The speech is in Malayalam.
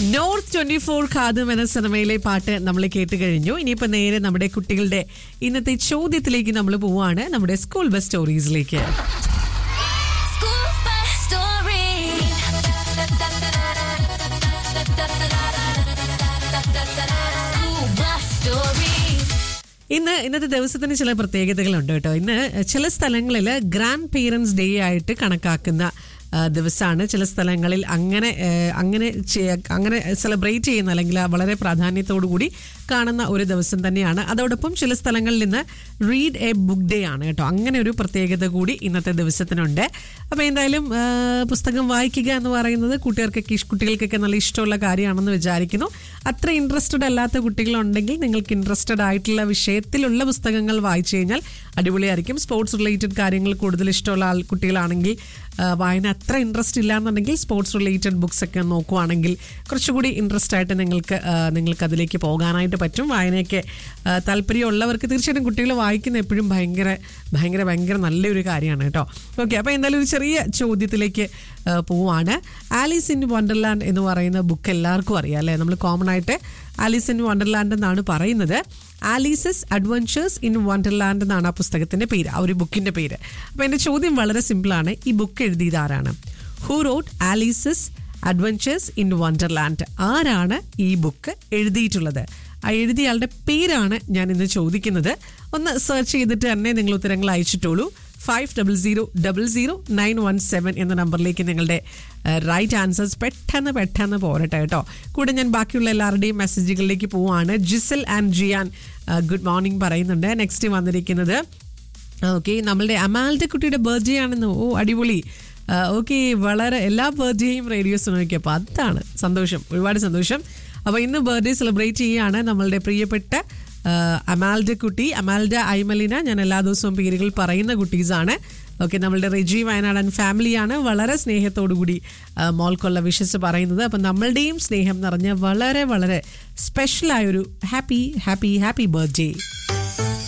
നോർത്ത് ട്വന്റി ഫോർ ഖാദം എന്ന സിനിമയിലെ പാട്ട് നമ്മൾ കേട്ട് കഴിഞ്ഞു ഇനിയിപ്പോ നേരെ നമ്മുടെ കുട്ടികളുടെ ഇന്നത്തെ ചോദ്യത്തിലേക്ക് നമ്മൾ പോവാണ് നമ്മുടെ സ്കൂൾ ബസ് സ്റ്റോറീസിലേക്ക് School bus story. School bus story. ഇന്ന് ഇന്നത്തെ ദിവസത്തിന് ചില പ്രത്യേകതകളുണ്ട് കേട്ടോ ഇന്ന് ചില സ്ഥലങ്ങളിൽ ഗ്രാൻഡ് പേരൻസ് ഡേ ആയിട്ട് കണക്കാക്കുന്ന ആ, ദിവസമാണ് ചില സ്ഥലങ്ങളിൽ അങ്ങനെ ഏ, അങ്ങനെ ചെ- അങ്ങനെ സെലിബ്രേറ്റ് ചെയ്യുന്ന അല്ലെങ്കിൽ ആ വളരെ പ്രാധാന്യത്തോടു കൂടി കാണുന്ന ഒരു ദിവസം തന്നെയാണ് അതോടൊപ്പം ചില സ്ഥലങ്ങളിൽ നിന്ന് റീഡ് എ ബുക്ക് ഡേ ആണ് കേട്ടോ അങ്ങനെ ഒരു പ്രത്യേകത കൂടി ഇന്നത്തെ ദിവസത്തിനുണ്ട് അപ്പോൾ എന്തായാലും ആ, പുസ്തകം വായിക്കുക എന്ന് പറയുന്നത് കുട്ടികൾക്കൊക്കെ ഇഷ്- കുട്ടികൾക്കൊക്കെ നല്ല ഇഷ്ടമുള്ള കാര്യമാണെന്ന് വിചാരിക്കുന്നു അത്ര ഇൻട്രസ്റ്റഡ് അല്ലാത്ത കുട്ടികളുണ്ടെങ്കിൽ നിങ്ങൾക്ക് ഇൻട്രസ്റ്റഡ് ആയിട്ടുള്ള വിഷയത്തിലുള്ള പുസ്തകങ്ങൾ വായിച്ചു കഴിഞ്ഞാൽ അടിപൊളിയായിരിക്കും സ്പോർട്സ് റിലേറ്റഡ് കാര്യങ്ങൾ കൂടുതൽ ഇഷ്ടമുള്ള ആൾ കുട്ടികളാണെങ്കിൽ ആ, വായന അത്ര ഇൻട്രസ്റ്റ് ഇല്ലാന്നുണ്ടെങ്കിൽ സ്പോർട്സ് റിലേറ്റഡ് ബുക്സ് ഒക്കെ നോക്കുവാണെങ്കിൽ കുറച്ചുകൂടി ഇൻട്രസ്റ്റ് ആയിട്ട് നിങ്ങൾക്ക് ആ, നിങ്ങൾക്ക് അതിലേക്ക് പോകാനായിട്ട് പറ്റും വായനയൊക്കെ ആ, താല്പര്യമുള്ളവർക്ക് തീർച്ചയായിട്ടും കുട്ടികൾ വായിക്കുന്ന എപ്പോഴും ഭയങ്കര ഭയങ്കര ഭയങ്കര നല്ലൊരു കാര്യമാണ് കേട്ടോ ഓക്കെ അപ്പോൾ എന്തായാലും ഒരു ചെറിയ ചോദ്യത്തിലേക്ക് ആ, പോവാണ് ആലീസ് ഇൻ വണ്ടർലാൻഡ് എന്ന് പറയുന്ന ബുക്ക് എല്ലാവർക്കും അറിയാം അല്ലേ നമ്മൾ കോമൺ ആയിട്ട് ആലീസ് ഇൻ വണ്ടർലാൻഡ് എന്നാണ് പറയുന്നത് ആലീസസ് അഡ്വഞ്ചേഴ്സ് ഇൻ വണ്ടർലാൻഡ് എന്നാണ് ആ പുസ്തകത്തിന്റെ പേര് ആ ഒരു ബുക്കിന്റെ പേര് അപ്പോൾ എൻ്റെ ചോദ്യം വളരെ സിമ്പിളാണ് ഈ ബുക്ക് എഴുതിയത് ആരാണ് who wrote Alice's Adventures in Wonderland ആരാണ് ഈ ബുക്ക് എഴുതിയിട്ടുള്ളത് ആ എഴുതിയ ആളുടെ പേരാണ് ഞാൻ ഇന്ന് ചോദിക്കുന്നത് ഒന്ന് സെർച്ച് ചെയ്തിട്ട് തന്നെ നിങ്ങൾ ഉത്തരങ്ങൾ അയച്ചിട്ടുള്ളൂ five double zero double zero nine one seven എന്ന നമ്പറിലേക്ക് നിങ്ങളുടെ റൈറ്റ് ആൻസേഴ്സ് പെട്ടെന്ന് പെട്ടെന്ന് പോരട്ടെ കേട്ടോ കൂടെ ഞാൻ ബാക്കിയുള്ള എല്ലാവരുടെയും മെസ്സേജുകളിലേക്ക് പോവാണ് Jisal and Jiyan good morning പറയുന്നുണ്ട് നെക്സ്റ്റ് വന്നിരിക്കുന്നത് ഓക്കെ നമ്മളുടെ അമാൽത്തെ കുട്ടിയുടെ ബർത്ത്ഡേ ആണെന്ന് ഓ അടിപൊളി ഓക്കെ വളരെ എല്ലാ ബർത്ത്ഡേയും റേഡിയോസ് നോക്കി അപ്പോൾ അതാണ് സന്തോഷം ഒരുപാട് സന്തോഷം അപ്പോൾ ഇന്ന് ബർത്ത്ഡേ സെലിബ്രേറ്റ് ചെയ്യുകയാണ് നമ്മളുടെ പ്രിയപ്പെട്ട ആ, അമാൽഡ കുട്ടി അമാൽഡ ഐമലിന ഞാൻ എല്ലാ ദിവസവും പേരുകൾ പറയുന്ന കുട്ടീസാണ് ഓക്കെ നമ്മളുടെ റെജി വയനാട് ആൻഡ് ഫാമിലിയാണ് വളരെ സ്നേഹത്തോടു കൂടി ആ, മോൾക്കുള്ള വിഷസ് പറയുന്നത് അപ്പം നമ്മളുടെയും സ്നേഹം നിറഞ്ഞ വളരെ വളരെ സ്പെഷ്യലായൊരു ഹാപ്പി ഹാപ്പി ഹാപ്പി ബർത്ത്ഡേ